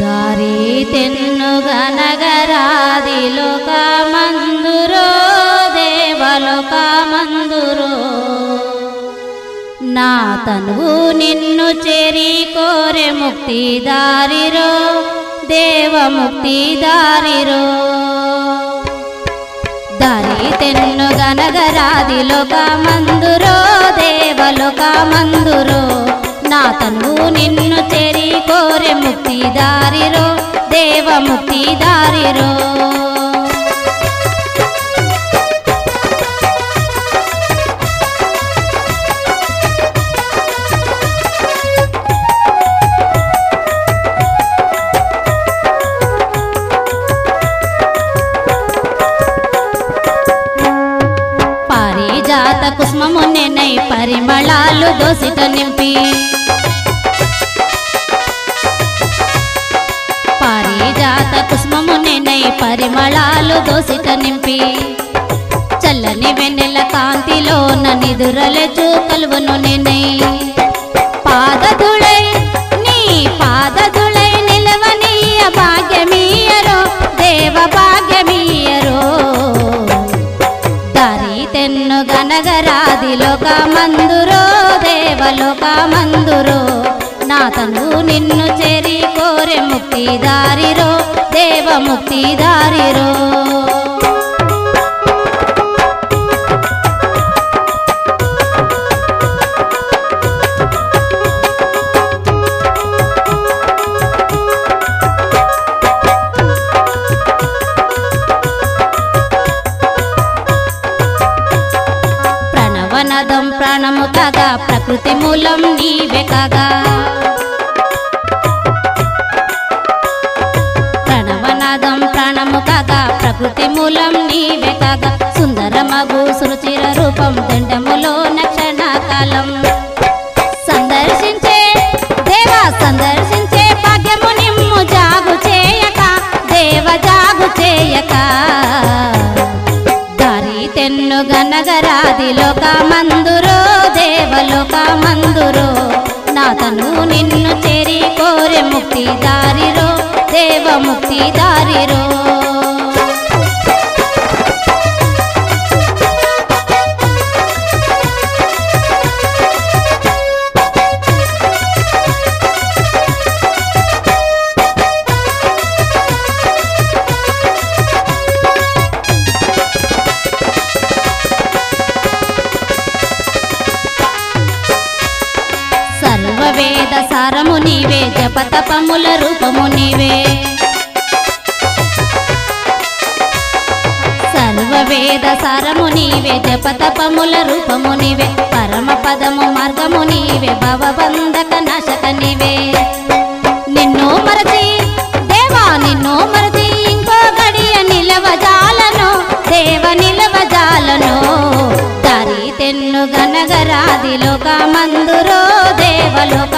దారి తెన్నుగనగరాది లోకమందురో దేవలోకమందురో నా తనువు నిన్ను చేరి కోరె ముక్తి దారిరో దేవ ముక్తి దారిరో దారి తెన్ను గనగరాది లోకమందురో దేవలోకమందురో నా తనువు నిన్ను చేరి కోరె ముక్తి దారిరో దేవ ముక్తి దారిరో పారిజాత కుస్మము నెనై పరిమళాలు దోసిట నింపి పారిజాత కుస్మము నెనై పరిమళాలు దోసిట నింపి చల్లని వెన్నెల కాంతిలోన నిదురలెచు కలువను నెనై పాదధుళై నీ పాదధుళై నిలవనీయ భాగ్యమీయరో దేవ భాగ్యమీయరో దారి తెన్ను గనగరాది లోకమందురో దేవలోకమందురో నా తను నిన్ను చేరి కోరె ముక్తి దారిరో దేవ ముక్తి దారిరో ప్రణవనదం ప్రాణము కాగా ప్రకృతి మూలం నీవే కాగా ప్రణవనాదం ప్రాణము కాగా ప్రకృతి మూలం నీవే కాగా సుందరమగు సురుచిర రూపం దండములో నక్షణ కాలం సందర్శించే దేవా సందర్శించే భాగ్యము నిమ్ము జాగు చేయక దేవ జాగు చేయక దారి తెన్ను గనగరాది లోకమందురో దేవలోకమందురో నా తను నిన్ను చేరి కోరె ముక్తి దారిరో దేవ ముక్తి దారిరో సర్వవేద సారము నీవే జపతపముల రూపము నీవే సర్వవేద సారము నీవే జపతపముల రూపము నీవే పరమ పదము మార్గము నీవే భవబంధక నాశక నీవే నిన్ను మరచి దేవా నిన్ను మరచి ఇంకో గడియ నిలవజాలను దేవ నిలవజాలను దారి తెన్ను గనగరాది లోకమందురో దేవలోక